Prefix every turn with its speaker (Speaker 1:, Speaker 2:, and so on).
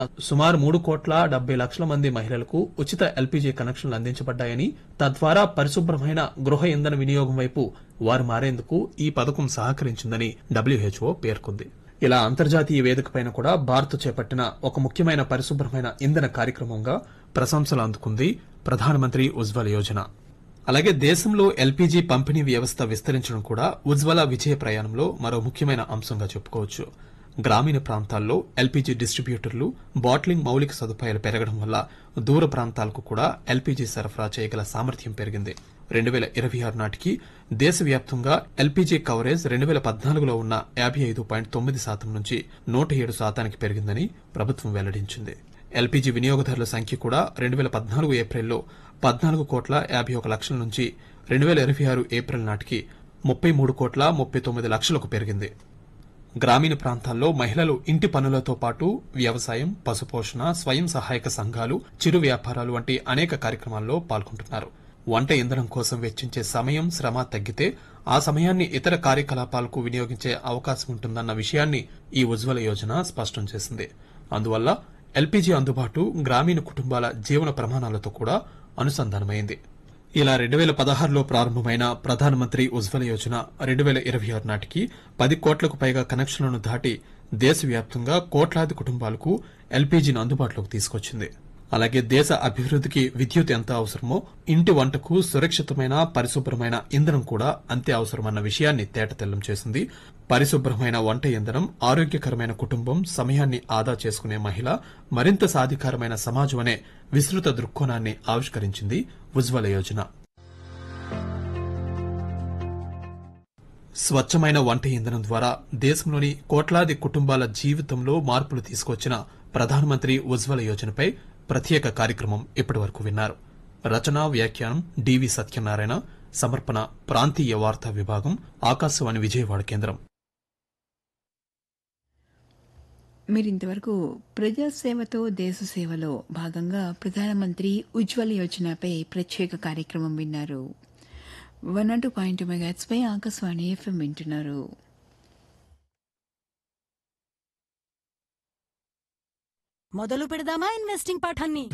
Speaker 1: సుమారు మూడు కోట్ల డెబ్బై లక్షల మంది మహిళలకు ఉచిత ఎల్పీజీ కనెక్షన్లు అందించబడ్డాయని తద్వారా పరిశుభ్రమైన గృహ ఇంధన వినియోగం వైపు వారు మారేందుకు ఈ పథకం సహకరించిందని డబ్ల్యూహెచ్ఓ పేర్కొంది ఇలా అంతర్జాతీయ వేదికపైన కూడా భారత్ చేపట్టిన ఒక ముఖ్యమైన పరిశుభ్రమైన ఇంధన కార్యక్రమంగా ప్రశంసలు అందుకుంది ప్రధానమంత్రి ఉజ్వల యోజన అలాగే దేశంలో ఎల్పీజీ పంపిణీ వ్యవస్థ విస్తరించడం కూడా ఉజ్వల విజయ ప్రయాణంలో మరో ముఖ్యమైన అంశంగా చెప్పుకోవచ్చు గ్రామీణ ప్రాంతాల్లో ఎల్పీజీ డిస్ట్రిబ్యూటర్లు బాట్లింగ్ మౌలిక సదుపాయాలు పెరగడం వల్ల దూర ప్రాంతాలకు కూడా ఎల్పీజీ సరఫరా చేయగల సామర్థ్యం పెరిగింది రెండు వేల ఇరవై ఆరు నాటికి దేశవ్యాప్తంగా ఎల్పీజీ కవరేజ్ రెండు వేల పద్నాలుగులో ఉన్న యాభై ఐదు పాయింట్ తొమ్మిది శాతం నుంచి నూట ఏడు శాతానికి పెరిగిందని ప్రభుత్వం వెల్లడించింది ఎల్పీజీ వినియోగదారుల సంఖ్య కూడా రెండు వేల పద్నాలుగు ఏప్రిల్లో పద్నాలుగు కోట్ల యాభై ఒక లక్షల నుంచి రెండు వేల ఇరవై ఆరు ఏప్రిల్ నాటికి ముప్పై మూడు కోట్ల ముప్పై తొమ్మిది లక్షలకు పెరిగింది గ్రామీణ ప్రాంతాల్లో మహిళలు ఇంటి పనులతో పాటు వ్యవసాయం పశుపోషణ స్వయం సహాయక సంఘాలు చిరు వ్యాపారాలు వంటి అనేక కార్యక్రమాల్లో పాల్గొంటున్నారు వంట ఇంధనం కోసం వెచ్చించే సమయం శ్రమ తగ్గితే ఆ సమయాన్ని ఇతర కార్యకలాపాలకు వినియోగించే అవకాశం ఉంటుందన్న విషయాన్ని ఈ ఉజ్వల యోజన స్పష్టం చేసింది అందువల్ల ఎల్పీజీ అందుబాటు గ్రామీణ కుటుంబాల జీవన ప్రమాణాలతో కూడా అనుసంధానమైంది ఇలా రెండు వేల పదహారులో ప్రారంభమైన ప్రధానమంత్రి ఉజ్వల యోజన రెండు వేల ఇరవై ఆరు నాటికి పది కోట్లకు పైగా కనెక్షన్లను దాటి దేశవ్యాప్తంగా కోట్లాది కుటుంబాలకు ఎల్పీజీని అందుబాటులోకి తీసుకొచ్చింది అలాగే దేశ అభివృద్ధికి విద్యుత్ ఎంత అవసరమో ఇంటి వంటకు సురక్షితమైన పరిశుభ్రమైన ఇంధనం కూడా అంతే అవసరమన్న విషయాన్ని తేటతెల్లం చేసింది పరిశుభ్రమైన వంట ఇంధనం ఆరోగ్యకరమైన కుటుంబం సమయాన్ని ఆదా చేసుకునే మహిళ మరింత సాధికారమైన సమాజం అనే విస్తృత దృక్కోణాన్ని ఆవిష్కరించింది ఉజ్వల యోజన స్వచ్ఛమైన వంట ఇంధనం ద్వారా దేశంలోని కోట్లాది కుటుంబాల జీవితంలో మార్పులు తీసుకొచ్చిన ప్రధానమంత్రి ఉజ్వల యోజనపై ప్రత్యేక కార్యక్రమం ఇప్పటివరకు విన్నారు రచన వ్యాఖ్యానం డివి సత్యనారాయణ సమర్పణ ప్రాంతీయ వార్తా విభాగం ఆకాశవాణి విజయవాడ కేంద్రం
Speaker 2: మీరు ఇంతవరకు ప్రజాసేవతో దేశ సేవలో భాగంగా ప్రధానమంత్రి ఉజ్వల యోజనపై ప్రత్యేక కార్యక్రమం విన్నారు one not two point megahertz పై ఆకాశవాణి ఎఫ్ఎం వింటున్నారు
Speaker 3: మొదలు పెడదామా ఇన్వెస్టింగ్ పాఠాన్ని